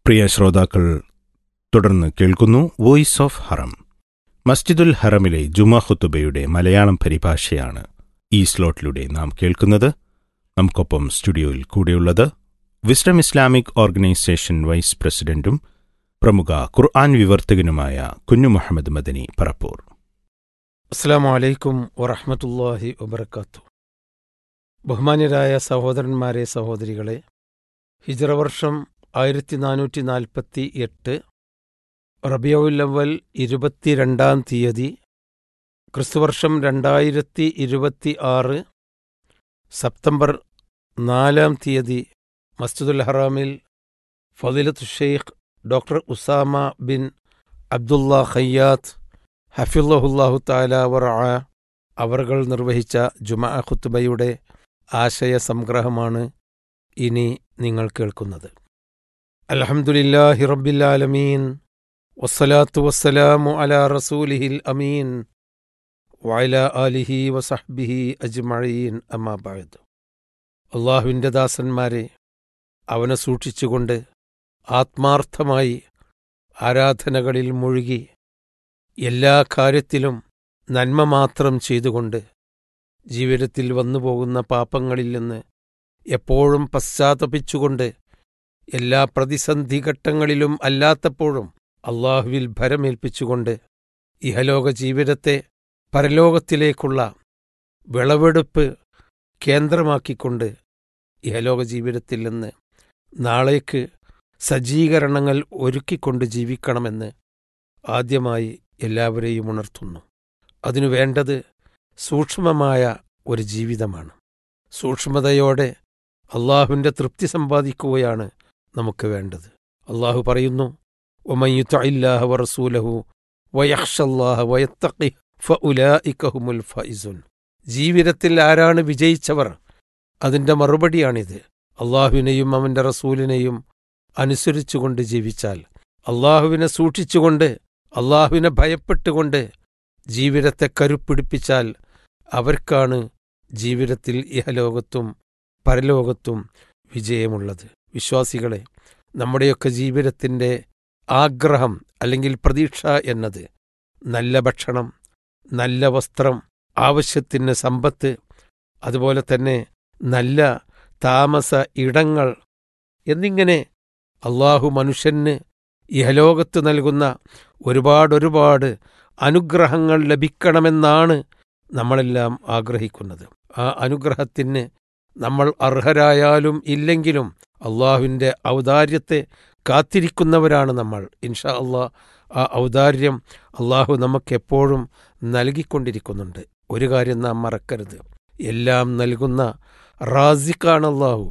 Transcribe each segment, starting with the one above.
പ്രിയ ശ്രോതാക്കൾ തുടർന്ന് കേൾക്കുന്നു വോയിസ് ഓഫ് ഹറം മസ്ജിദുൽ ഹറമിലെ ജുമാ ഖുത്തുബയുടെ മലയാളം പരിഭാഷയാണ് ഈ സ്ലോട്ടിലൂടെ നാം കേൾക്കുന്നത് നമുക്കൊപ്പം സ്റ്റുഡിയോയിൽ കൂടെയുള്ളത് വിസ്ഡം ഇസ്ലാമിക് ഓർഗനൈസേഷൻ വൈസ് പ്രസിഡന്റും പ്രമുഖ ഖുർആൻ വിവർത്തകനുമായ കുഞ്ഞു മുഹമ്മദ് മദനി പറപ്പൂർ അസ്സാം വലൈക്കും വറഹമത്തല്ലാഹി വബർക്കാത്തു ബഹുമാന്യരായ സഹോദരന്മാരെ സഹോദരികളെ ഹിജറ വർഷം ആയിരത്തി നാനൂറ്റി നാൽപ്പത്തി എട്ട് റബിയവുല്ലവൽ ഇരുപത്തിരണ്ടാം തീയതി ക്രിസ്തുവർഷം രണ്ടായിരത്തി ഇരുപത്തി ആറ് സെപ്റ്റംബർ നാലാം തീയതി മസ്ജിദുൽ ഹറാമിൽ ഫദിലത്ത് Sheikh doctor Usama bin Abdullah Khayyat ഹഫിള്ളാഹുല്ലാഹു താല വറ അവർകൾ നിർവഹിച്ച ജുമാ ഖുത്തുബയുടെ ആശയ സംഗ്രഹമാണ് ഇനി നിങ്ങൾ കേൾക്കുന്നത് അൽഹംദുലില്ലാഹി റബ്ബില്ലാലമീൻ വസ്സലാത്തു വസ്സലാമു അലാ റസൂലിഹിൽ അമീൻ വഅല ആലിഹി വസഹ്ബിഹി അജ്മഈൻ അമ്മാ ബഅദ് അള്ളാഹുവിൻ്റെ ദാസന്മാരെ അവനെ സൂക്ഷിച്ചുകൊണ്ട് ആത്മാർത്ഥമായി ആരാധനകളിൽ മുഴുകി എല്ലാ കാര്യത്തിലും നന്മ മാത്രം ചെയ്തുകൊണ്ട് ജീവിതത്തിൽ വന്നുപോകുന്ന പാപങ്ങളിൽ നിന്ന് എപ്പോഴും പശ്ചാത്തപിച്ചുകൊണ്ട് എല്ലാ പ്രതിസന്ധി ഘട്ടങ്ങളിലും അല്ലാത്തപ്പോഴും അള്ളാഹുവിൽ ഭരമേൽപ്പിച്ചുകൊണ്ട് ഇഹലോക ജീവിതത്തെ പരലോകത്തിലേക്കുള്ള വിളവെടുപ്പ് കേന്ദ്രമാക്കിക്കൊണ്ട് ഇഹലോക ജീവിതത്തിൽ നിന്ന് നാളേക്ക് സജ്ജീകരണങ്ങൾ ഒരുക്കിക്കൊണ്ട് ജീവിക്കണമെന്ന് ആദ്യമായി എല്ലാവരെയും ഉണർത്തുന്നു അതിനു വേണ്ടത് സൂക്ഷ്മമായ ഒരു ജീവിതമാണ് സൂക്ഷ്മതയോടെ അള്ളാഹുവിൻ്റെ തൃപ്തി സമ്പാദിക്കുകയാണ് നമുക്ക് വേണ്ടത് അള്ളാഹു പറയുന്നു ഒമയുത്തല്ലാഹ വറസൂലഹു വയഹ്ഷല്ലാഹ വയത്തഖി ഫഉലായിക്കഹുമുൽ ഫൈസുൻ ജീവിതത്തിൽ ആരാണ് വിജയിച്ചവർ അതിൻ്റെ മറുപടിയാണിത് അള്ളാഹുവിനെയും അവൻ്റെ റസൂലിനെയും അനുസരിച്ചുകൊണ്ട് ജീവിച്ചാൽ അള്ളാഹുവിനെ സൂക്ഷിച്ചുകൊണ്ട് അള്ളാഹുവിനെ ഭയപ്പെട്ടുകൊണ്ട് ജീവിതത്തെ കരുപ്പിടിപ്പിച്ചാൽ അവർക്കാണ് ജീവിതത്തിൽ ഇഹലോകത്തും പരലോകത്തും വിജയമുള്ളത് വിശ്വാസികളെ നമ്മുടെയൊക്കെ ജീവിതത്തിൻ്റെ ആഗ്രഹം അല്ലെങ്കിൽ പ്രതീക്ഷ എന്നത് നല്ല ഭക്ഷണം നല്ല വസ്ത്രം ആവശ്യത്തിന് സമ്പത്ത് അതുപോലെ തന്നെ നല്ല താമസ ഇടങ്ങൾ എന്നിങ്ങനെ അള്ളാഹു മനുഷ്യന് ഇഹലോകത്ത് നൽകുന്ന ഒരുപാടൊരുപാട് അനുഗ്രഹങ്ങൾ ലഭിക്കണമെന്നാണ് നമ്മളെല്ലാം ആഗ്രഹിക്കുന്നത് ആ അനുഗ്രഹത്തിന് നമ്മൾ അർഹരായാലും ഇല്ലെങ്കിലും അള്ളാഹുവിൻ്റെ ഔദാര്യത്തെ കാത്തിരിക്കുന്നവരാണ് നമ്മൾ ഇൻഷാ അള്ളാഹ് ആ ഔദാര്യം അള്ളാഹു നമുക്കെപ്പോഴും നൽകിക്കൊണ്ടിരിക്കുന്നുണ്ട് ഒരു കാര്യം നാം മറക്കരുത് എല്ലാം നൽകുന്ന റാസിഖാണ് അള്ളാഹു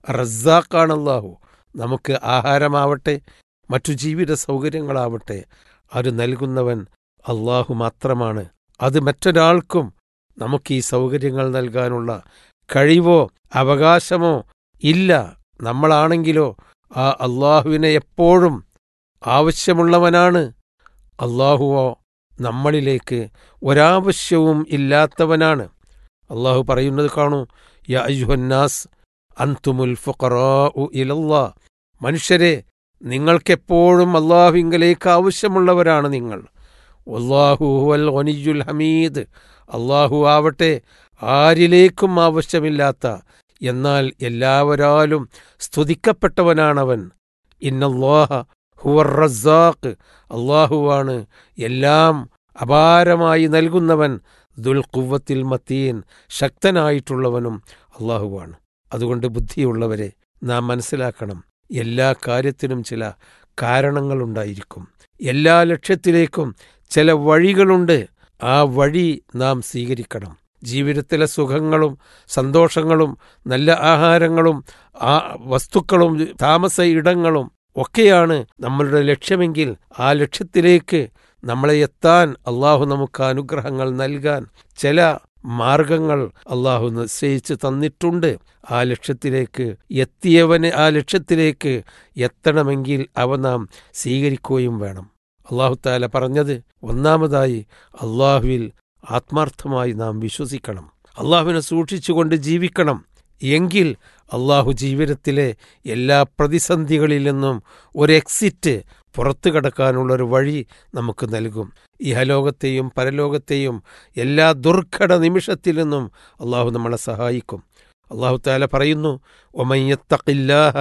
റസാഖാണ് അള്ളാഹു നമുക്ക് ആഹാരമാവട്ടെ മറ്റു ജീവിത സൗകര്യങ്ങളാവട്ടെ അത് നൽകുന്നവൻ അള്ളാഹു മാത്രമാണ് അത് മറ്റൊരാൾക്കും നമുക്ക് ഈ സൗകര്യങ്ങൾ നൽകാനുള്ള കഴിവോ അവകാശമോ ഇല്ല നമ്മളാണെങ്കിലോ ആ അള്ളാഹുവിനെ എപ്പോഴും ആവശ്യമുള്ളവനാണ് അള്ളാഹുവോ നമ്മളിലേക്ക് ഒരാവശ്യവും ഇല്ലാത്തവനാണ് അള്ളാഹു പറയുന്നത് കാണൂ യാ അയ്യുഹന്നാസ് അന്തുമുൽ ഫുഖറാഉ ഇലല്ലാ മനുഷ്യരെ നിങ്ങൾക്കെപ്പോഴും അള്ളാഹുവിങ്കലേക്ക് ആവശ്യമുള്ളവരാണ് നിങ്ങൾ അള്ളാഹു ഹുവൽ ഒനിജുൽ ഹമീദ് അള്ളാഹു ആവട്ടെ ആരിലേക്കും ആവശ്യമില്ലാത്ത എന്നാൽ എല്ലാവരാലും സ്തുതിക്കപ്പെട്ടവനാണവൻ ഇന്നല്ലാഹ ഹുവർ റസാഖ് അള്ളാഹുവാണ് എല്ലാം അപാരമായി നൽകുന്നവൻ ദുൽഖുവത്തിൽ മത്തീൻ ശക്തനായിട്ടുള്ളവനും അള്ളാഹുവാണ് അതുകൊണ്ട് ബുദ്ധിയുള്ളവരെ നാം മനസ്സിലാക്കണം എല്ലാ കാര്യത്തിനും ചില കാരണങ്ങളുണ്ടായിരിക്കും എല്ലാ ലക്ഷ്യത്തിലേക്കും ചില വഴികളുണ്ട് ആ വഴി നാം സ്വീകരിക്കണം ജീവിതത്തിലെ സുഖങ്ങളും സന്തോഷങ്ങളും നല്ല ആഹാരങ്ങളും ആ വസ്തുക്കളും താമസ ഇടങ്ങളും ഒക്കെയാണ് നമ്മളുടെ ലക്ഷ്യമെങ്കിൽ ആ ലക്ഷ്യത്തിലേക്ക് നമ്മളെ എത്താൻ അള്ളാഹു നമുക്ക് അനുഗ്രഹങ്ങൾ നൽകാൻ ചില മാർഗങ്ങൾ അള്ളാഹു നിശ്ചയിച്ച് തന്നിട്ടുണ്ട് ആ ലക്ഷ്യത്തിലേക്ക് എത്തിയവന് ആ ലക്ഷ്യത്തിലേക്ക് എത്തണമെങ്കിൽ അവ നാം സ്വീകരിക്കുകയും വേണം അള്ളാഹു താല പറഞ്ഞത് ഒന്നാമതായി അള്ളാഹുവിൽ ആത്മാർത്ഥമായി നാം വിശ്വസിക്കണം അള്ളാഹുവിനെ സൂക്ഷിച്ചുകൊണ്ട് ജീവിക്കണം എങ്കിൽ അള്ളാഹു ജീവിതത്തിലെ എല്ലാ പ്രതിസന്ധികളിൽ നിന്നും ഒരു എക്സിറ്റ് പുറത്തു കടക്കാനുള്ളൊരു വഴി നമുക്ക് നൽകും ഇഹലോകത്തെയും പരലോകത്തെയും എല്ലാ ദുർഘട നിമിഷത്തിൽ നിന്നും അള്ളാഹു നമ്മളെ സഹായിക്കും അള്ളാഹു താല പറയുന്നു ഒമയ്യത്തഖില്ലാഹ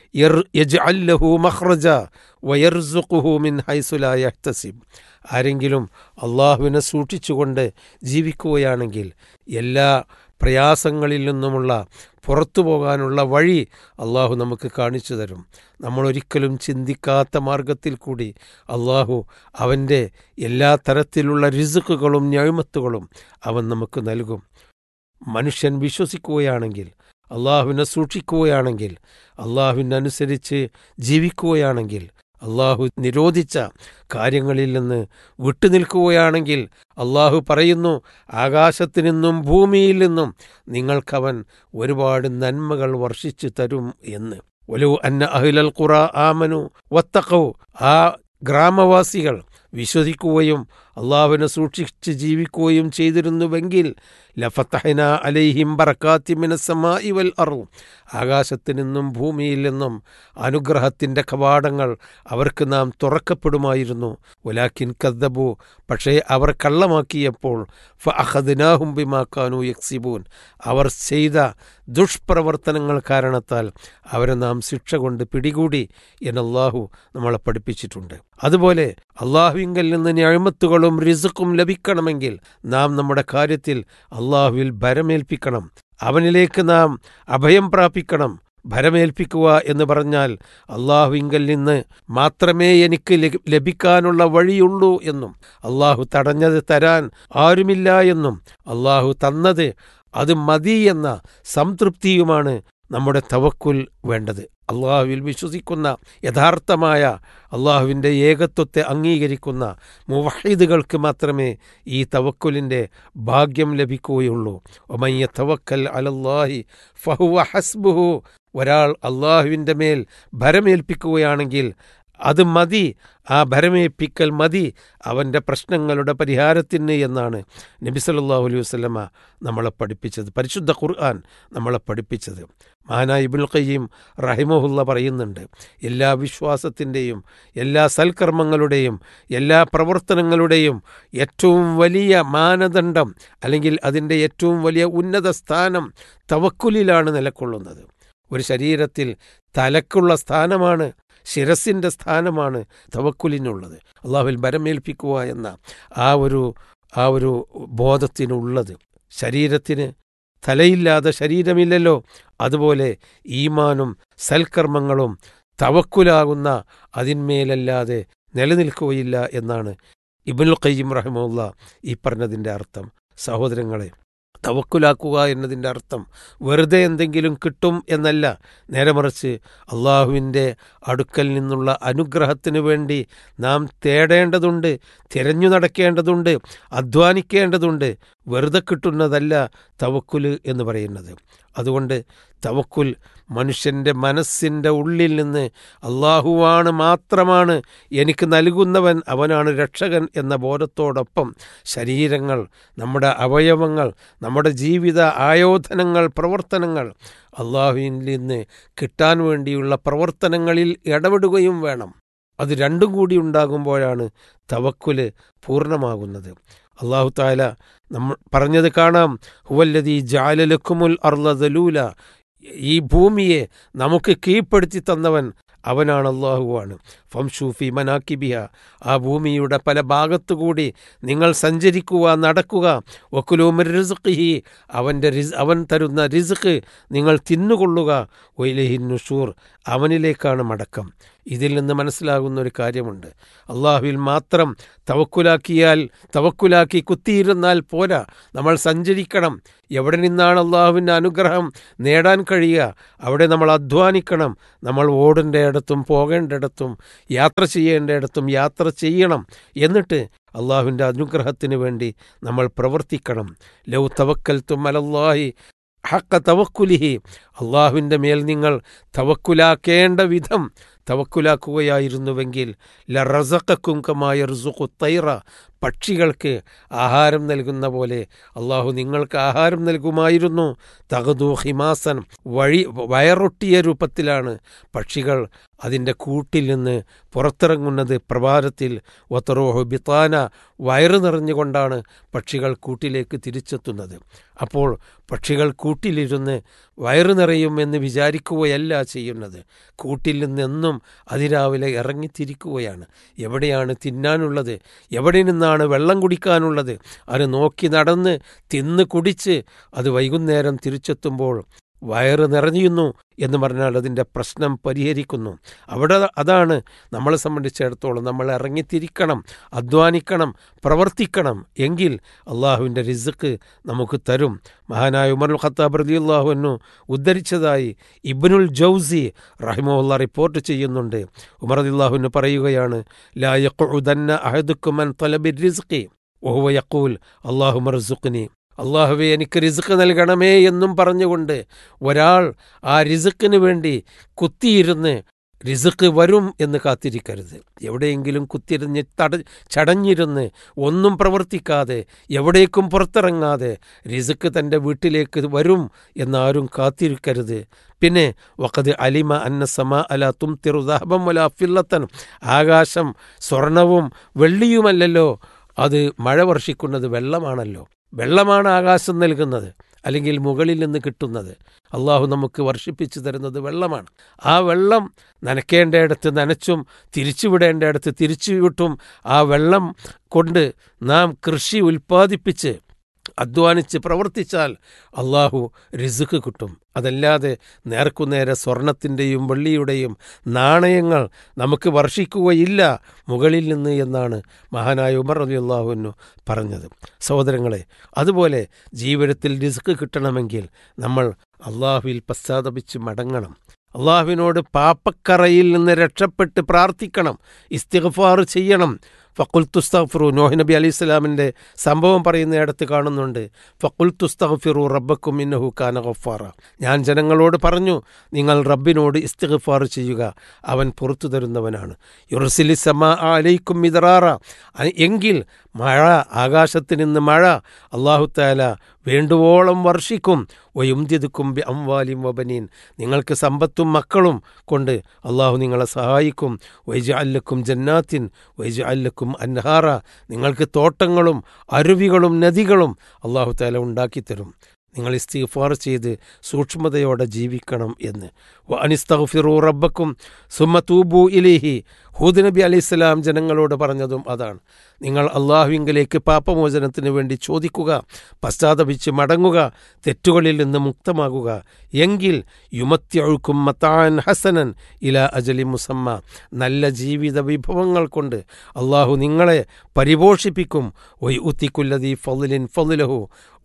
യജ്അൽ ലഹു മഖ്റജ വയർസുഖുഹു മിൻ ഹൈസു ലാ യഹ്തസിബ് ആരെങ്കിലും അള്ളാഹുവിനെ സൂക്ഷിച്ചുകൊണ്ട് ജീവിക്കുകയാണെങ്കിൽ എല്ലാ പ്രയാസങ്ങളിൽ നിന്നുമുള്ള പുറത്തു പോകാനുള്ള വഴി അള്ളാഹു നമുക്ക് കാണിച്ചു തരും നമ്മൾ ഒരിക്കലും ചിന്തിക്കാത്ത മാർഗത്തിൽ കൂടി അള്ളാഹു അവൻ്റെ എല്ലാ തരത്തിലുള്ള രിസുക്കുകളും ഞാഴ്മത്തുകളും അവൻ നമുക്ക് നൽകും മനുഷ്യൻ വിശ്വസിക്കുകയാണെങ്കിൽ അള്ളാഹുവിനെ സൂക്ഷിക്കുകയാണെങ്കിൽ അള്ളാഹുവിനനുസരിച്ച് ജീവിക്കുകയാണെങ്കിൽ അള്ളാഹു നിരോധിച്ച കാര്യങ്ങളിൽ നിന്ന് വിട്ടുനിൽക്കുകയാണെങ്കിൽ അള്ളാഹു പറയുന്നു ആകാശത്തു നിന്നും ഭൂമിയിൽ നിന്നും നിങ്ങൾക്കവൻ ഒരുപാട് നന്മകൾ വർഷിച്ചു തരും എന്ന് ഒലു അന്ന അഹിലൽ ഖുറ ആമനു വത്തക്കവു ആ ഗ്രാമവാസികൾ വിശ്വസിക്കുകയും അള്ളാഹുവിനെ സൂക്ഷിച്ച് ജീവിക്കുകയും ചെയ്തിരുന്നുവെങ്കിൽ ലഫത്തഹന അലൈഹിം ബറക്കാത്തിമിനസമായി വൽ അറു ആകാശത്തു നിന്നും ഭൂമിയിൽ നിന്നും അനുഗ്രഹത്തിൻ്റെ കവാടങ്ങൾ അവർക്ക് നാം തുറക്കപ്പെടുമായിരുന്നു ഒലാക്കിൻ കദ്ദബു പക്ഷേ അവർ കള്ളമാക്കിയപ്പോൾ ഫ അഹദിനാഹും ബിമാക്കാനു യക്സിബൂൻ അവർ ചെയ്ത ദുഷ്പ്രവർത്തനങ്ങൾ കാരണത്താൽ അവരെ നാം ശിക്ഷ കൊണ്ട് പിടികൂടി എന്നല്ലാഹു നമ്മളെ പഠിപ്പിച്ചിട്ടുണ്ട് അതുപോലെ അള്ളാഹുവിങ്കൽ നിന്ന് ഞാഴ്മത്തുകളും റിസുക്കും ലഭിക്കണമെങ്കിൽ നാം നമ്മുടെ കാര്യത്തിൽ അള്ളാഹുവിൽ ഭരമേൽപ്പിക്കണം അവനിലേക്ക് നാം അഭയം പ്രാപിക്കണം ഭരമേൽപ്പിക്കുക എന്ന് പറഞ്ഞാൽ അള്ളാഹുവിങ്കൽ നിന്ന് മാത്രമേ എനിക്ക് ലഭിക്കാനുള്ള വഴിയുള്ളൂ എന്നും അള്ളാഹു തടഞ്ഞത് തരാൻ ആരുമില്ല എന്നും അള്ളാഹു തന്നത് അത് മതി എന്ന സംതൃപ്തിയുമാണ് നമ്മുടെ തവക്കുൽ വേണ്ടത് അള്ളാഹുവിൽ വിശ്വസിക്കുന്ന യഥാർത്ഥമായ അള്ളാഹുവിൻ്റെ ഏകത്വത്തെ അംഗീകരിക്കുന്ന മുവഹീദുകൾക്ക് മാത്രമേ ഈ തവക്കുലിൻ്റെ ഭാഗ്യം ലഭിക്കുകയുള്ളൂ ഒമയ്യ തവക്കൽ അലല്ലാഹി ഫഹുവ ഹസ്ബുഹു ഒരാൾ അള്ളാഹുവിൻ്റെ മേൽ ഭരമേൽപ്പിക്കുകയാണെങ്കിൽ അത് മതി ആ ഭരമേൽപ്പിക്കൽ മതി അവൻ്റെ പ്രശ്നങ്ങളുടെ പരിഹാരത്തിന് എന്നാണ് നബി സല്ലല്ലാഹു അലൈഹി വസല്ലമ നമ്മളെ പഠിപ്പിച്ചത് പരിശുദ്ധ ഖുർആൻ നമ്മളെ പഠിപ്പിച്ചത് മഹാനായ ഇബുൽ ഖയ്യീം റഹിമഹുല്ല പറയുന്നുണ്ട് എല്ലാ വിശ്വാസത്തിൻ്റെയും എല്ലാ സൽക്കർമ്മങ്ങളുടെയും എല്ലാ പ്രവർത്തനങ്ങളുടെയും ഏറ്റവും വലിയ മാനദണ്ഡം അല്ലെങ്കിൽ അതിൻ്റെ ഏറ്റവും വലിയ ഉന്നത സ്ഥാനം തവക്കുലിലാണ് നിലകൊള്ളുന്നത് ഒരു ശരീരത്തിൽ തലക്കുള്ള സ്ഥാനമാണ് ശിരസിൻ്റെ സ്ഥാനമാണ് തവക്കുലിനുള്ളത് അള്ളാഹുവിൽ ബരമേൽപ്പിക്കുക എന്ന ആ ഒരു ആ ഒരു ബോധത്തിനുള്ളത് ശരീരത്തിന് തലയില്ലാതെ ശരീരമില്ലല്ലോ അതുപോലെ ഈമാനും സൽക്കർമ്മങ്ങളും തവക്കുലാകുന്ന അതിന്മേലല്ലാതെ നിലനിൽക്കുകയില്ല എന്നാണ് ഇബുൽ ഖയ്യിം റഹമുല്ല ഈ പറഞ്ഞതിൻ്റെ അർത്ഥം സഹോദരങ്ങളെ തവക്കുലാക്കുക എന്നതിൻ്റെ അർത്ഥം വെറുതെ എന്തെങ്കിലും കിട്ടും എന്നല്ല നേരെ മറിച്ച് അള്ളാഹുവിൻ്റെ അടുക്കൽ നിന്നുള്ള അനുഗ്രഹത്തിന് വേണ്ടി നാം തേടേണ്ടതുണ്ട് തിരഞ്ഞു നടക്കേണ്ടതുണ്ട് അധ്വാനിക്കേണ്ടതുണ്ട് വെറുതെ കിട്ടുന്നതല്ല തവക്കുല് എന്ന് പറയുന്നത് അതുകൊണ്ട് തവക്കുൽ മനുഷ്യൻ്റെ മനസ്സിൻ്റെ ഉള്ളിൽ നിന്ന് അള്ളാഹുവാണ് മാത്രമാണ് എനിക്ക് നൽകുന്നവൻ അവനാണ് രക്ഷകൻ എന്ന ബോധത്തോടൊപ്പം ശരീരങ്ങൾ നമ്മുടെ അവയവങ്ങൾ നമ്മുടെ ജീവിത ആയോധനങ്ങൾ പ്രവർത്തനങ്ങൾ അള്ളാഹുവിൽ നിന്ന് കിട്ടാൻ വേണ്ടിയുള്ള പ്രവർത്തനങ്ങളിൽ ഇടപെടുകയും വേണം അത് രണ്ടും കൂടി ഉണ്ടാകുമ്പോഴാണ് തവക്കുല് പൂർണ്ണമാകുന്നത് അള്ളാഹു താല നമ്മൾ പറഞ്ഞത് കാണാം ഹുവല്ലതി ജാലലക്കുമുൽ അർലദലൂല ഈ ഭൂമിയെ നമുക്ക് കീഴ്പ്പെടുത്തി തന്നവൻ അവനാണ് അള്ളാഹുവാണ് ഫംഷൂഫി മനാക്കിബിയ ആ ഭൂമിയുടെ പല ഭാഗത്തുകൂടി നിങ്ങൾ സഞ്ചരിക്കുക നടക്കുക ഒക്കുലൂമർ റിസുഖി അവൻ്റെ റിസ് അവൻ തരുന്ന റിസുഖ് നിങ്ങൾ തിന്നുകൊള്ളുക ഒയിലഹിൻ നുഷൂർ അവനിലേക്കാണ് മടക്കം ഇതിൽ നിന്ന് മനസ്സിലാകുന്ന ഒരു കാര്യമുണ്ട് അള്ളാഹുവിൽ മാത്രം തവക്കുലാക്കിയാൽ തവക്കുലാക്കി കുത്തിയിരുന്നാൽ പോരാ നമ്മൾ സഞ്ചരിക്കണം എവിടെ നിന്നാണ് അള്ളാഹുവിൻ്റെ അനുഗ്രഹം നേടാൻ കഴിയുക അവിടെ നമ്മൾ അധ്വാനിക്കണം നമ്മൾ ഓടേണ്ടയിടത്തും പോകേണ്ടിടത്തും യാത്ര ചെയ്യേണ്ടിടത്തും യാത്ര ചെയ്യണം എന്നിട്ട് അള്ളാഹുവിൻ്റെ അനുഗ്രഹത്തിന് വേണ്ടി നമ്മൾ പ്രവർത്തിക്കണം ലൗ തവക്കൽത്തും അലല്ലാഹി ഹക്ക തവക്കുലിഹി അള്ളാഹുവിൻ്റെ മേൽ നിങ്ങൾ തവക്കുലാക്കേണ്ട വിധം തവക്കുലാക്കുകയായിരുന്നുവെങ്കിൽ ലറസക്കും കമായ റുസുഖു തൈറ പക്ഷികൾക്ക് ആഹാരം നൽകുന്ന പോലെ അള്ളാഹു നിങ്ങൾക്ക് ആഹാരം നൽകുമായിരുന്നു തകതു ഹിമാസൻ വഴി വയറൊട്ടിയ രൂപത്തിലാണ് പക്ഷികൾ അതിൻ്റെ കൂട്ടിൽ നിന്ന് പുറത്തിറങ്ങുന്നത് പ്രഭാതത്തിൽ ഒത്തറോഹു ബിത്താന വയറ് നിറഞ്ഞുകൊണ്ടാണ് പക്ഷികൾ കൂട്ടിലേക്ക് തിരിച്ചെത്തുന്നത് അപ്പോൾ പക്ഷികൾ കൂട്ടിലിരുന്ന് വയറ് നിറയും എന്ന് വിചാരിക്കുകയല്ല ചെയ്യുന്നത് കൂട്ടിൽ നിന്നെന്നും അതിരാവിലെ ഇറങ്ങിത്തിരിക്കുകയാണ് എവിടെയാണ് തിന്നാനുള്ളത് എവിടെ നിന്നാണ് വെള്ളം കുടിക്കാനുള്ളത് അത് നോക്കി നടന്ന് തിന്ന് കുടിച്ച് അത് വൈകുന്നേരം തിരിച്ചെത്തുമ്പോൾ വയറ് നിറഞ്ഞിരുന്നു എന്ന് പറഞ്ഞാൽ അതിൻ്റെ പ്രശ്നം പരിഹരിക്കുന്നു അവിടെ അതാണ് നമ്മളെ സംബന്ധിച്ചിടത്തോളം നമ്മൾ ഇറങ്ങിത്തിരിക്കണം അധ്വാനിക്കണം പ്രവർത്തിക്കണം എങ്കിൽ അള്ളാഹുവിൻ്റെ റിസുക്ക് നമുക്ക് തരും മഹാനായ ഉമർ ഖത്താബ് റലി അള്ളാഹുവിനു ഉദ്ധരിച്ചതായി ഇബ്നുൽ ജൗസി റഹിമുല്ല റിപ്പോർട്ട് ചെയ്യുന്നുണ്ട് ഉമർ അള്ളാഹുവിന് പറയുകയാണ് ലാ യഖുദന്ന അഹദുക്കുമൻ തലബി റിസ്ഖി ഓഹുവ യക്കൂൽ അള്ളാഹു മർസുഖ്നി അള്ളാഹുവെ എനിക്ക് റിസുക്ക് നൽകണമേ എന്നും പറഞ്ഞുകൊണ്ട് ഒരാൾ ആ റിസുക്കിന് വേണ്ടി കുത്തിയിരുന്ന് റിസുക്ക് വരും എന്ന് കാത്തിരിക്കരുത് എവിടെയെങ്കിലും കുത്തിരിഞ്ഞ് തട ചടഞ്ഞിരുന്ന് ഒന്നും പ്രവർത്തിക്കാതെ എവിടേക്കും പുറത്തിറങ്ങാതെ റിസുക്ക് തൻ്റെ വീട്ടിലേക്ക് വരും എന്നാരും കാത്തിരിക്കരുത് പിന്നെ വക്കത് അലിമ അന്ന സമ അല തും തിറുദാഹബം അല ഫില്ലത്തൻ ആകാശം സ്വർണവും വെള്ളിയുമല്ലല്ലോ അത് മഴ വർഷിക്കുന്നത് വെള്ളമാണല്ലോ വെള്ളമാണ് ആകാശം നൽകുന്നത് അല്ലെങ്കിൽ മുകളിൽ നിന്ന് കിട്ടുന്നത് അള്ളാഹു നമുക്ക് വർഷിപ്പിച്ചു തരുന്നത് വെള്ളമാണ് ആ വെള്ളം നനയ്ക്കേണ്ടയിടത്ത് നനച്ചും തിരിച്ചുവിടേണ്ടയിടത്ത് തിരിച്ചുവിട്ടും ആ വെള്ളം കൊണ്ട് നാം കൃഷി ഉൽപ്പാദിപ്പിച്ച് അധ്വാനിച്ച് പ്രവർത്തിച്ചാൽ അള്ളാഹു റിസുക്ക് കിട്ടും അതല്ലാതെ നേർക്കുനേരെ സ്വർണത്തിൻ്റെയും വെള്ളിയുടെയും നാണയങ്ങൾ നമുക്ക് വർഷിക്കുകയില്ല മുകളിൽ നിന്ന് എന്നാണ് മഹാനായ ഉമർ അലി അള്ളാഹുവിനു പറഞ്ഞത് സഹോദരങ്ങളെ അതുപോലെ ജീവിതത്തിൽ റിസ്ക് കിട്ടണമെങ്കിൽ നമ്മൾ അള്ളാഹുവിൽ പശ്ചാത്തപിച്ച് മടങ്ങണം അള്ളാഹുവിനോട് പാപ്പക്കറയിൽ നിന്ന് രക്ഷപ്പെട്ട് പ്രാർത്ഥിക്കണം ഇസ്തിഗ്ഫാർ ചെയ്യണം ഫക്കുൽ തുസ്തഫിറു നോഹ് നബി അലി ഇസ്ലാമിൻ്റെ സംഭവം പറയുന്നിടത്ത് കാണുന്നുണ്ട് ഫക്കുൽ തുസ്തഫിറു റബ്ബക്കും ഇന്നഹു കാന ഗഫാറ ഞാൻ ജനങ്ങളോട് പറഞ്ഞു നിങ്ങൾ റബ്ബിനോട് ഇസ്തിഗ്ഫാർ ചെയ്യുക അവൻ പുറത്തു തരുന്നവനാണ് യുറസിലി സമ അലൈക്കും മിതറാറ എങ്കിൽ മഴ ആകാശത്ത് നിന്ന് മഴ അള്ളാഹു താല വേണ്ടുവോളം വർഷിക്കും വയുംതിതുക്കും ബി അംവാലിം വബനീൻ നിങ്ങൾക്ക് സമ്പത്തും മക്കളും കൊണ്ട് അള്ളാഹു നിങ്ങളെ സഹായിക്കും വൈജ അല്ലക്കും ജന്നാത്തിൻ വൈജ അല്ലക്കും അൻഹാറ നിങ്ങൾക്ക് തോട്ടങ്ങളും അരുവികളും നദികളും അള്ളാഹു താല ഉണ്ടാക്കിത്തരും നിങ്ങൾ ഇസ്തിഗ്ഫാർ ചെയ്ത് സൂക്ഷ്മതയോടെ ജീവിക്കണം എന്ന് അനിസ്തഫിറു റബ്ബക്കും സുമ തൂബു ഇലേഹി ഹൂദ് നബി അലൈഹിസ്സലാം ജനങ്ങളോട് പറഞ്ഞതും അതാണ് നിങ്ങൾ അള്ളാഹുവിങ്കിലേക്ക് പാപമോചനത്തിന് വേണ്ടി ചോദിക്കുക പശ്ചാത്തപിച്ച് മടങ്ങുക തെറ്റുകളിൽ നിന്ന് മുക്തമാകുക എങ്കിൽ യുമത്യഴുക്കും മത്താൻ ഹസനൻ ഇല അജലി മുസമ്മ നല്ല ജീവിത വിഭവങ്ങൾ കൊണ്ട് അള്ളാഹു നിങ്ങളെ പരിപോഷിപ്പിക്കും ഒയ് ഉത്തിക്കുല്ലതി ഫലിൻ ഫലിലഹു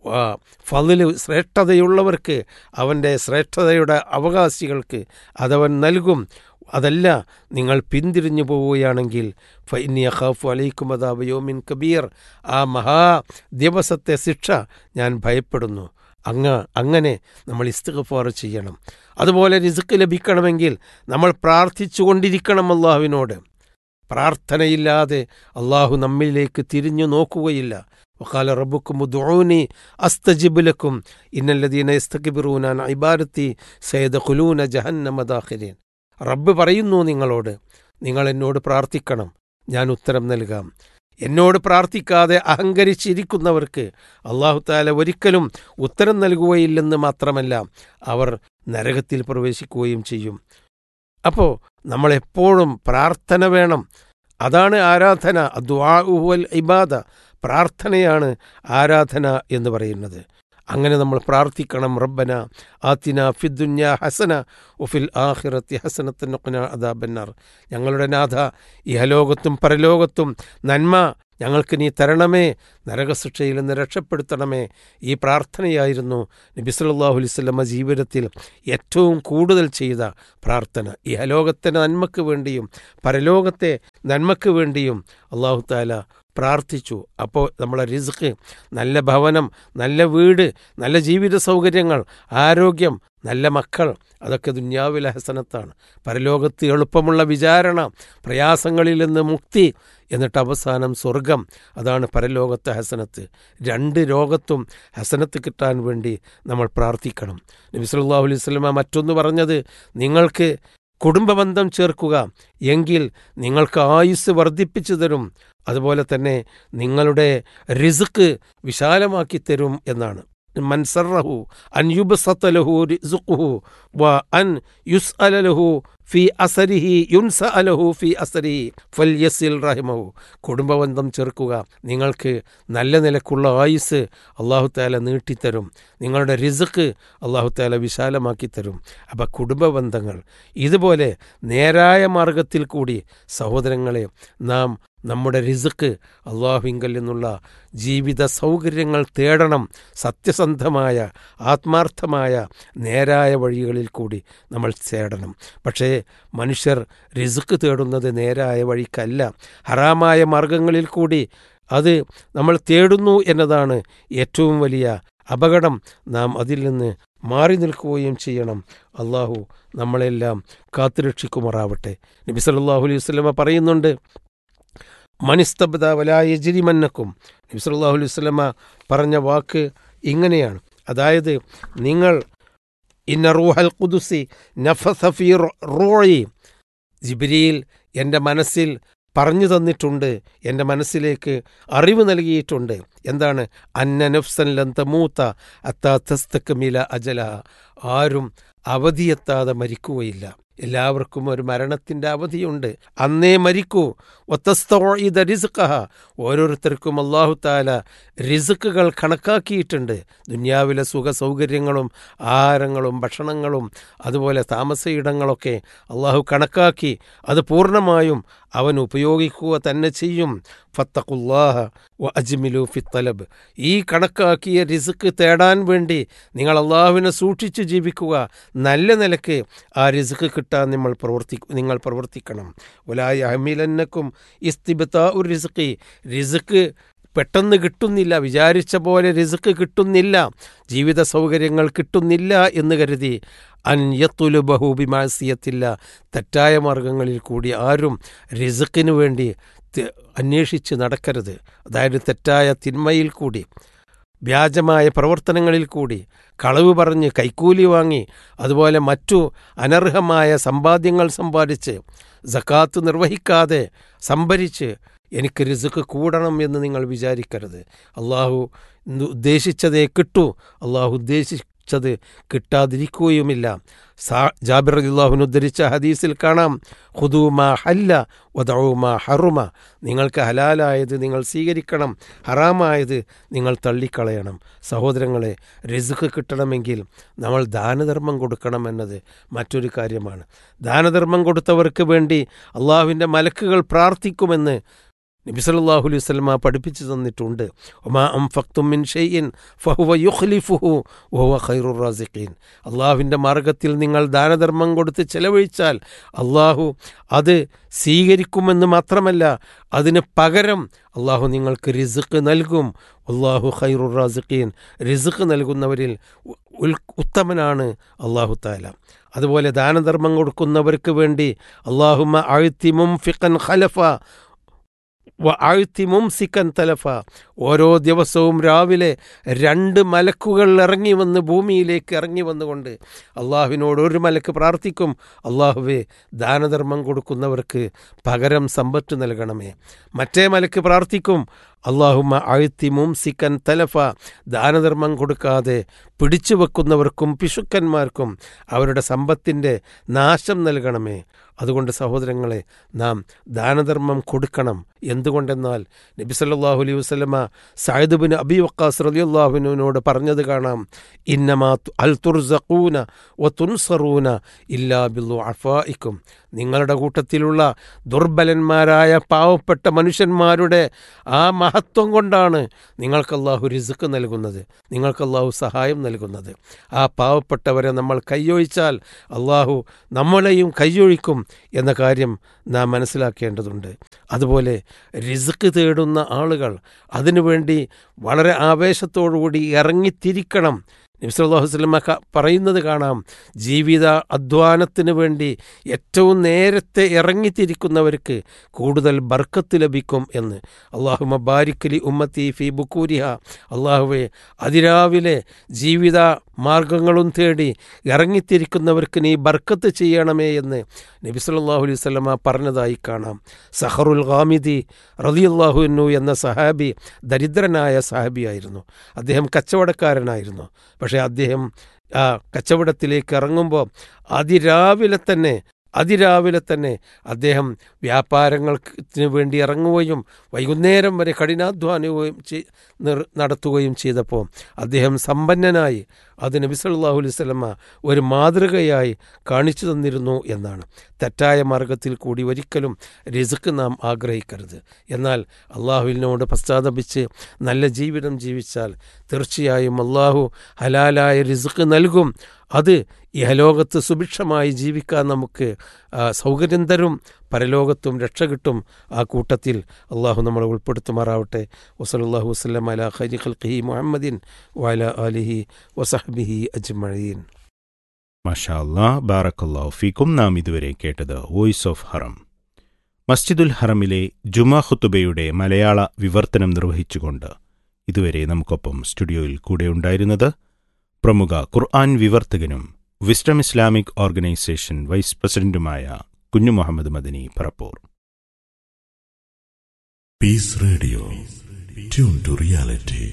ഫലില് ശ്രേഷ്ഠതയുള്ളവർക്ക് അവൻ്റെ ശ്രേഷ്ഠതയുടെ അവകാശികൾക്ക് അതവൻ നൽകും അതല്ല നിങ്ങൾ പിന്തിരിഞ്ഞു പോവുകയാണെങ്കിൽ ഫൈനിയ ഖാഫു അലൈക്കും അതാബയോമിൻ കബീർ ആ മഹാ ദിവസത്തെ ശിക്ഷ ഞാൻ ഭയപ്പെടുന്നു അങ്ങ് അങ്ങനെ നമ്മൾ ഇസ്തിഗ്ഫാർ ചെയ്യണം അതുപോലെ റിസ്ക് ലഭിക്കണമെങ്കിൽ നമ്മൾ പ്രാർത്ഥിച്ചു കൊണ്ടിരിക്കണം അള്ളാഹുവിനോട് പ്രാർത്ഥനയില്ലാതെ അള്ളാഹു നമ്മിലേക്ക് തിരിഞ്ഞു നോക്കുകയില്ല وقال ربكم ادعوني استجب لكم ان الذين يستكبرون عن عبادتي سيدخلون جهنم داخلين റബ്ബ് പറയുന്നു നിങ്ങളോട് നിങ്ങൾ എന്നോട് പ്രാർത്ഥിക്കണം ഞാൻ ഉത്തരം നൽകാം എന്നോട് പ്രാർത്ഥിക്കാതെ അഹങ്കരിച്ചിരിക്കുന്നവർക്ക് അള്ളാഹു താല ഒരിക്കലും ഉത്തരം നൽകുകയില്ലെന്ന് മാത്രമല്ല അവർ നരകത്തിൽ പ്രവേശിക്കുകയും ചെയ്യും അപ്പോൾ നമ്മളെപ്പോഴും പ്രാർത്ഥന വേണം അതാണ് ആരാധന അദ്വാഉവൽ ഇബാദ പ്രാർത്ഥനയാണ് ആരാധന എന്ന് പറയുന്നത് അങ്ങനെ നമ്മൾ പ്രാർത്ഥിക്കണം റബ്ബന ആത്തിന ഫിദ്ദുന്യ ഹസന ഉഫിൽ ആഹിറത്തി ഹസനത്തിനൊക്കന അദാബന്നാർ ഞങ്ങളുടെ നാഥ ഇഹലോകത്തും പരലോകത്തും നന്മ ഞങ്ങൾക്ക് നീ തരണമേ നരകശിക്ഷയിൽ നിന്ന് രക്ഷപ്പെടുത്തണമേ ഈ പ്രാർത്ഥനയായിരുന്നു നബി സല്ലല്ലാഹു അലൈഹി വസല്ലമ ജീവിതത്തിൽ ഏറ്റവും കൂടുതൽ ചെയ്ത പ്രാർത്ഥന ഇഹലോകത്തെ നന്മയ്ക്ക് വേണ്ടിയും പരലോകത്തെ നന്മയ്ക്ക് വേണ്ടിയും അള്ളാഹു താല പ്രാർത്ഥിച്ചു അപ്പോൾ നമ്മളെ റിസ്ക് നല്ല ഭവനം നല്ല വീട് നല്ല ജീവിത സൗകര്യങ്ങൾ ആരോഗ്യം നല്ല മക്കൾ അതൊക്കെ ദുന്യാവിലെ ഹസനത്താണ് പരലോകത്ത് എളുപ്പമുള്ള വിചാരണ പ്രയാസങ്ങളിൽ നിന്ന് മുക്തി എന്നിട്ട് അവസാനം സ്വർഗം അതാണ് പരലോകത്തെ ഹസനത്ത് രണ്ട് ലോകത്തും ഹസനത്ത് കിട്ടാൻ വേണ്ടി നമ്മൾ പ്രാർത്ഥിക്കണം നബി സല്ലല്ലാഹു അലൈഹി വസല്ലമ മറ്റൊന്ന് പറഞ്ഞത് നിങ്ങൾക്ക് കുടുംബബന്ധം ചേർക്കുക എങ്കിൽ നിങ്ങൾക്ക് ആയുസ് വർദ്ധിപ്പിച്ചു തരും അതുപോലെ തന്നെ നിങ്ങളുടെ റിസ്ക് വിശാലമാക്കി തരും എന്നാണ് മൻസറഹു അൻ യുബ്സത്തലഹു റിസ്ഖുഹു വ അൻ യുസ്അലലഹു ഫി അസരിഹി യുൻസഅലഹു ഫി അസരിഹി ഫൽയസിൽ റഹിമഹു കുടുംബബന്ധം ചേർക്കുക നിങ്ങൾക്ക് നല്ല നിലക്കുള്ള ആയുസ് അള്ളാഹു താല നീട്ടിത്തരും നിങ്ങളുടെ റിസ്ക് അള്ളാഹു താല വിശാലമാക്കി തരും അപ്പം കുടുംബബന്ധങ്ങൾ ഇതുപോലെ നേരായ മാർഗത്തിൽ കൂടി സഹോദരങ്ങളെ നാം നമ്മുടെ റിസ്ക് അള്ളാഹുവിങ്കൽ നിന്നുള്ള ജീവിത സൗകര്യങ്ങൾ തേടണം സത്യസന്ധമായ ആത്മാർത്ഥമായ നേരായ വഴികളിൽ കൂടി നമ്മൾ തേടണം പക്ഷേ മനുഷ്യർ റിസ്ക് തേടുന്നത് നേരായ വഴിക്കല്ല ഹറാമായ മാർഗങ്ങളിൽ കൂടി അത് നമ്മൾ തേടുന്നു എന്നതാണ് ഏറ്റവും വലിയ അപകടം നാം അതിൽ നിന്ന് മാറി നിൽക്കുകയും ചെയ്യണം അള്ളാഹു നമ്മളെല്ലാം കാത്തുരക്ഷിക്കുമാറാവട്ടെ നബി സല്ലല്ലാഹു അലൈഹി വസല്ലമ പറയുന്നുണ്ട് മനിസ്തബ്ദ വലായജിരിമന്നക്കും നബി സല്ലല്ലാഹു അലൈഹി വസല്ലമ പറഞ്ഞ വാക്ക് ഇങ്ങനെയാണ് അതായത് നിങ്ങൾ ഇന്ന റൂഹൽ ഖുദുസി നഫസഫി റൂയി ജിബ്രീൽ എൻ്റെ മനസ്സിൽ പറഞ്ഞു തന്നിട്ടുണ്ട് എൻ്റെ മനസ്സിലേക്ക് അറിവ് നൽകിയിട്ടുണ്ട് എന്താണ് അന്ന നഫ്സൻ ലന്തമൂത്ത അത്താ തസ്തക്കമില അജല ആരും അവധിയെത്താതെ മരിക്കുകയില്ല എല്ലാവർക്കും ഒരു മരണത്തിൻ്റെ അവധിയുണ്ട് അന്നേ മരിക്കൂ ഒത്തസ്തോയിദ റിസുഖഹ ഓരോരുത്തർക്കും അള്ളാഹു താല റിസുക്കുകൾ കണക്കാക്കിയിട്ടുണ്ട് ദുന്യാവിലെ സുഖ സൗകര്യങ്ങളും ആഹാരങ്ങളും ഭക്ഷണങ്ങളും അതുപോലെ താമസയിടങ്ങളൊക്കെ അള്ളാഹു കണക്കാക്കി അത് പൂർണ്ണമായും അവൻ ഉപയോഗിക്കുക തന്നെ ചെയ്യും ഫത്തഖുല്ലാഹ വ അജ്മിലു ഫിത്തലബ് ഈ കണക്കാക്കിയ റിസുക്ക് തേടാൻ വേണ്ടി നിങ്ങൾ അള്ളാഹുവിനെ സൂക്ഷിച്ച് ജീവിക്കുക നല്ല നിലക്ക് ആ റിസുക്ക് കിട്ടാൻ നമ്മൾ പ്രവർത്തി നിങ്ങൾ പ്രവർത്തിക്കണം ഒലായ അഹമിലന്നക്കും ഇസ്തിബത്ത ഒരു റിസുക്കി റിസുക്ക് പെട്ടെന്ന് കിട്ടുന്നില്ല വിചാരിച്ച പോലെ റിസുക്ക് കിട്ടുന്നില്ല ജീവിത സൗകര്യങ്ങൾ കിട്ടുന്നില്ല എന്ന് കരുതി അൻയത്തുലുബഹു ബിമാസിയത്തില്ല തെറ്റായ മാർഗങ്ങളിൽ കൂടി ആരും റിസുക്കിന് വേണ്ടി അന്വേഷിച്ച് നടക്കരുത് അതായത് തെറ്റായ തിന്മയിൽ കൂടി വ്യാജമായ പ്രവർത്തനങ്ങളിൽ കൂടി കളവ് പറഞ്ഞ് കൈക്കൂലി വാങ്ങി അതുപോലെ മറ്റു അനർഹമായ സമ്പാദ്യങ്ങൾ സമ്പാദിച്ച് ജക്കാത്ത് നിർവഹിക്കാതെ സംഭരിച്ച് എനിക്ക് റിസുക്ക് കൂടണം എന്ന് നിങ്ങൾ വിചാരിക്കരുത് അള്ളാഹു ഉദ്ദേശിച്ചതേ കിട്ടൂ അള്ളാഹു ഉദ്ദേശിച്ചത് കിട്ടാതിരിക്കുകയുമില്ല സാ ജാബിർ അള്ളാഹുവിന് ഉദ്ധരിച്ച ഹദീസിൽ കാണാം ഹുദൂമ ഹല്ല വദൗമ ഹറുമ നിങ്ങൾക്ക് ഹലാലായത് നിങ്ങൾ സ്വീകരിക്കണം ഹറാമായത് നിങ്ങൾ തള്ളിക്കളയണം സഹോദരങ്ങളെ റിസുക്ക് കിട്ടണമെങ്കിൽ നമ്മൾ ദാനധർമ്മം കൊടുക്കണം എന്നത് മറ്റൊരു കാര്യമാണ് ദാനധർമ്മം കൊടുത്തവർക്ക് വേണ്ടി അള്ളാഹുവിൻ്റെ മലക്കുകൾ പ്രാർത്ഥിക്കുമെന്ന് നബി സല്ലല്ലാഹു അലൈഹി വസല്ലമ പഠിപ്പിച്ചു തന്നിട്ടുണ്ട് ഒമാ അംഫഖ്തും മിൻ ഷൈഇൻ ഫഹുവ യുഖ്ലിഫുഹു വഹുവ ഖൈറുർ റാസിഖീൻ അള്ളാഹുവിൻ്റെ മാർഗത്തിൽ നിങ്ങൾ ദാനധർമ്മം കൊടുത്ത് ചെലവഴിച്ചാൽ അള്ളാഹു അത് സ്വീകരിക്കുമെന്ന് മാത്രമല്ല അതിന് പകരം അള്ളാഹു നിങ്ങൾക്ക് റിസുക്ക് നൽകും അള്ളാഹു ഖൈറുർ റാസിഖീൻ റിസുക്ക് നൽകുന്നവരിൽ ഉത്തമനാണ് അള്ളാഹു താല അതുപോലെ ദാനധർമ്മം കൊടുക്കുന്നവർക്ക് വേണ്ടി അള്ളാഹുമ അഴുത്തിമും ഫിഖൻ ഖലഫ ആഴ്ത്തി മുംസിക്കൻ തലഫ ഓരോ ദിവസവും രാവിലെ രണ്ട് മലക്കുകൾ ഇറങ്ങി വന്ന് ഭൂമിയിലേക്ക് ഇറങ്ങി വന്നുകൊണ്ട് അള്ളാഹുവിനോട് ഒരു മലക്ക് പ്രാർത്ഥിക്കും അള്ളാഹുവെ ദാനധർമ്മം കൊടുക്കുന്നവർക്ക് പകരം സമ്പത്ത് നൽകണമേ മറ്റേ മലക്ക് പ്രാർത്ഥിക്കും അള്ളാഹുമ അഴുത്തി മുംസിക്കൻ തലഫ ദാനധർമ്മം കൊടുക്കാതെ പിടിച്ചു വെക്കുന്നവർക്കും പിശുക്കന്മാർക്കും അവരുടെ സമ്പത്തിൻ്റെ നാശം നൽകണമേ അതുകൊണ്ട് സഹോദരങ്ങളെ നാം ദാനധർമ്മം കൊടുക്കണം എന്തുകൊണ്ടെന്നാൽ നബി സല്ലല്ലാഹു അലൈഹി വസല്ലമ സഅദ് ബിൻ അബി വക്കാസ് റളിയല്ലാഹുവിനോട് പറഞ്ഞത് കാണാം ഇന്നമാ അൽ തുർസഖൂന വ തുൻസറൂന ഇല്ലാ ബില്ലു അഫായിക്കും നിങ്ങളുടെ കൂട്ടത്തിലുള്ള ദുർബലന്മാരായ പാവപ്പെട്ട മനുഷ്യന്മാരുടെ ആ മഹത്വം കൊണ്ടാണ് നിങ്ങൾക്ക് അള്ളാഹു റിസുക്ക് നൽകുന്നത് നിങ്ങൾക്ക് അള്ളാഹു സഹായം നൽകുന്നത് ആ പാവപ്പെട്ടവരെ നമ്മൾ കൈയൊഴിച്ചാൽ അള്ളാഹു നമ്മളെയും കൈയൊഴിക്കും എന്ന കാര്യം നാം മനസ്സിലാക്കേണ്ടതുണ്ട് അതുപോലെ റിസ്ക് തേടുന്ന ആളുകൾ അതിനുവേണ്ടി വളരെ ആവേശത്തോടുകൂടി ഇറങ്ങിത്തിരിക്കണം നബ്സല്ലാഹു വസ്ലമ പറയുന്നത് കാണാം ജീവിത അധ്വാനത്തിന് വേണ്ടി ഏറ്റവും നേരത്തെ ഇറങ്ങിത്തിരിക്കുന്നവർക്ക് കൂടുതൽ ബർക്കത്ത് ലഭിക്കും എന്ന് അള്ളാഹു മബാരിക്കലി ഉമ്മത്തി ഫി ബുക്കൂരിഹ അള്ളാഹുവെ അതിരാവിലെ ജീവിത മാർഗങ്ങളും തേടി ഇറങ്ങിത്തിരിക്കുന്നവർക്ക് നീ ബർക്കത്ത് ചെയ്യണമേ എന്ന് നബി സല്ലല്ലാഹു അലൈഹി വസല്ലമ പറഞ്ഞതായി കാണാം സഹറുൽ ഖാമിദി റളിയല്ലാഹുന്നു എന്ന സഹാബി ദരിദ്രനായ സഹാബിയായിരുന്നു അദ്ദേഹം കച്ചവടക്കാരനായിരുന്നു പക്ഷേ അദ്ദേഹം ആ കച്ചവടത്തിലേക്ക് ഇറങ്ങുമ്പോൾ അതിരാവിലെ തന്നെ അതിരാവിലെ തന്നെ അദ്ദേഹം വ്യാപാരങ്ങൾക്ക് വേണ്ടി ഇറങ്ങുകയും വൈകുന്നേരം വരെ കഠിനാധ്വാനവും നടത്തുകയും ചെയ്തപ്പോൾ അദ്ദേഹം സമ്പന്നനായി അത് നബി സല്ലല്ലാഹു അലൈഹി വസല്ലമ ഒരു മാതൃകയായി കാണിച്ചു തന്നിരുന്നു എന്നാണ് തെറ്റായ മാർഗത്തിൽ കൂടി ഒരിക്കലും റിസ്ക് നാം ആഗ്രഹിക്കരുത് എന്നാൽ അള്ളാഹുവിനോട് പശ്ചാത്തപിച്ച് നല്ല ജീവിതം ജീവിച്ചാൽ തീർച്ചയായും അള്ളാഹു ഹലാലായ റിസ്ക് നൽകും അത് ഇഹലോകത്ത് സുഭിക്ഷമായി ജീവിക്കാൻ നമുക്ക് സൗകര്യം തരും പരലോകത്തും രക്ഷ കിട്ടും ആ കൂട്ടത്തിൽ അള്ളാഹു നമ്മളെ ഉൾപ്പെടുത്തുമാറാവട്ടെ വസലല്ലാഹു വസ്ലം അല ഖൈരി ഖൽഖി മുഹമ്മദിൻ വല അലിഹി വസഹബിഹി അജ്മഴീൻ മഷാ അല്ലാ ബാറക്കല്ലാഹു ഫീക്കും നാം ഇതുവരെ കേട്ടത് വോയിസ് ഓഫ് ഹറം മസ്ജിദുൽ ഹറമിലെ ജുമാ ഖുത്തുബയുടെ മലയാള വിവർത്തനം നിർവഹിച്ചുകൊണ്ട് ഇതുവരെ നമുക്കൊപ്പം സ്റ്റുഡിയോയിൽ കൂടെയുണ്ടായിരുന്നത് പ്രമുഖ ഖുർആൻ വിവർത്തകനും വിസ്ഡം ഇസ്ലാമിക് ഓർഗനൈസേഷൻ വൈസ് പ്രസിഡന്റുമായ Kunju Muhammad Madani Parappur peace radio tune to reality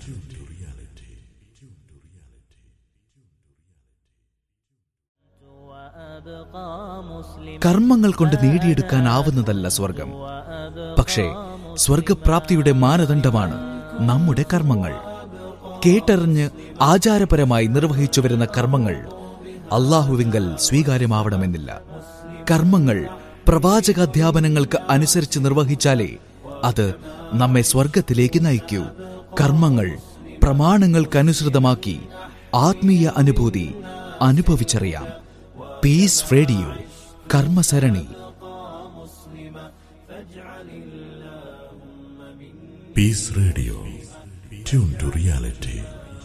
കർമ്മങ്ങൾ കൊണ്ട് നേടിയെടുക്കാനാവുന്നതല്ല സ്വർഗം പക്ഷേ സ്വർഗപ്രാപ്തിയുടെ മാനദണ്ഡമാണ് നമ്മുടെ കർമ്മങ്ങൾ കേട്ടറിഞ്ഞ് ആചാരപരമായി നിർവഹിച്ചു വരുന്ന കർമ്മങ്ങൾ അള്ളാഹുവിങ്കൽ സ്വീകാര്യമാവണമെന്നില്ല കർമ്മങ്ങൾ പ്രവാചകാധ്യാപനങ്ങൾക്ക് അനുസരിച്ച് നിർവഹിച്ചാലേ അത് നമ്മെ സ്വർഗത്തിലേക്ക് നയിക്കൂ കർമ്മങ്ങൾ പ്രമാണങ്ങൾക്കനുസൃതമാക്കി ആത്മീയ അനുഭൂതി അനുഭവിച്ചറിയാം പീസ് റേഡിയോ കർമ്മസരണി peace radio tune to reality